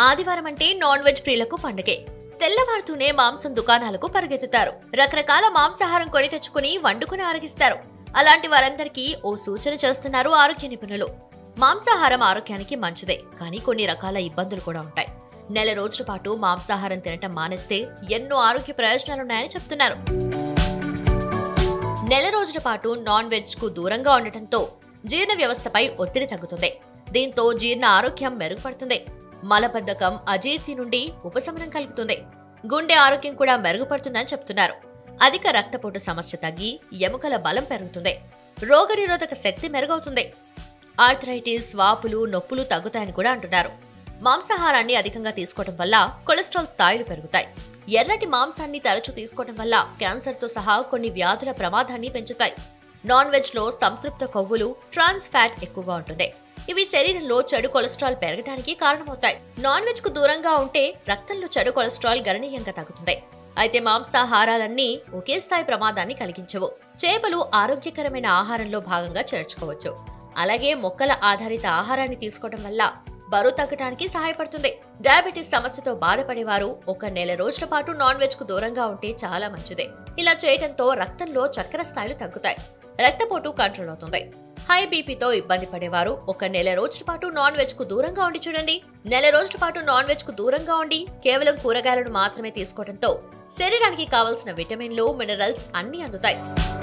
ఆదివారం అంటే non veg ప్రియులకు పండగే తెల్లవారుతూనే మాంసం దుకాణాలకు పరిగెత్తుతారు రకరకాల మాంసాహారం కొని తెచ్చుకుని వండుకుని ఆరగిస్తారు అలాంటి వారందరికీ ఓ సూచన చేస్తున్నారు ఆరోగ్య నిపుణులు మాంసాహారం ఆరోగ్యానికి మంచిదే కానీ కొన్ని రకాల ఇబ్బందులు కూడా ఉంటాయి నెల రోజుల పాటు మాంసాహారం తినటం మానేస్తే ఎన్నో ఆరోగ్య ప్రయోజనాలున్నాయని చెప్తున్నారు నెల రోజుల పాటు నాన్ వెజ్ కు దూరంగా ఉండటంతో జీర్ణ వ్యవస్థపై ఒత్తిడి తగ్గుతుంది దీంతో జీర్ణ ఆరోగ్యం మెరుగుపడుతుంది మలబద్ధకం అజీర్తి నుండి ఉపశమనం కలుగుతుంది గుండె ఆరోగ్యం కూడా మెరుగుపడుతుందని చెప్తున్నారు అధిక రక్తపోటు సమస్య తగ్గి ఎముకల బలం పెరుగుతుంది రోగనిరోధక శక్తి మెరుగవుతుంది ఆర్థరైటిస్ వాపులు నొప్పులు తగ్గుతాయని కూడా అంటున్నారు మాంసాహారాన్ని అధికంగా తీసుకోవడం వల్ల కొలెస్ట్రాల్ స్థాయిలు పెరుగుతాయి ఎర్రటి మాంసాన్ని తరచూ తీసుకోవడం వల్ల క్యాన్సర్తో సహా కొన్ని వ్యాధుల ప్రమాదాన్ని పెంచుతాయి నాన్ వెజ్ లో సంతృప్త కొవ్వులు ట్రాన్స్ ఫ్యాట్ ఎక్కువగా ఉంటుంది ఇవి శరీరంలో చెడు కొలెస్ట్రాల్ పెరగడానికి కారణమవుతాయి నాన్ వెజ్ కు దూరంగా ఉంటే రక్తంలో చెడు కొలెస్ట్రాల్ గణనీయంగా తగ్గుతుంది అయితే మాంసాహారాలన్నీ ఒకే స్థాయి ప్రమాదాన్ని కలిగించవు చేపలు ఆరోగ్యకరమైన ఆహారంలో భాగంగా చేర్చుకోవచ్చు అలాగే మొక్కల ఆధారిత ఆహారాన్ని తీసుకోవడం వల్ల బరువు తగ్గడానికి సహాయపడుతుంది డయాబెటీస్ సమస్యతో బాధపడేవారు ఒక నెల రోజుల పాటు నాన్ వెజ్ కు దూరంగా ఉంటే చాలా మంచిదే ఇలా చేయడంతో రక్తంలో చక్కెర స్థాయిలు తగ్గుతాయి రక్తపోటు కంట్రోల్ అవుతుంది హై బీపీతో ఇబ్బంది పడేవారు ఒక నెల రోజుల పాటు నాన్ వెజ్ కు దూరంగా ఉండి చూడండి నెల రోజుల పాటు నాన్ వెజ్ కు దూరంగా ఉండి కేవలం కూరగాయలను మాత్రమే తీసుకోవడంతో శరీరానికి కావలసిన విటమిన్లు మినరల్స్ అన్ని అందుతాయి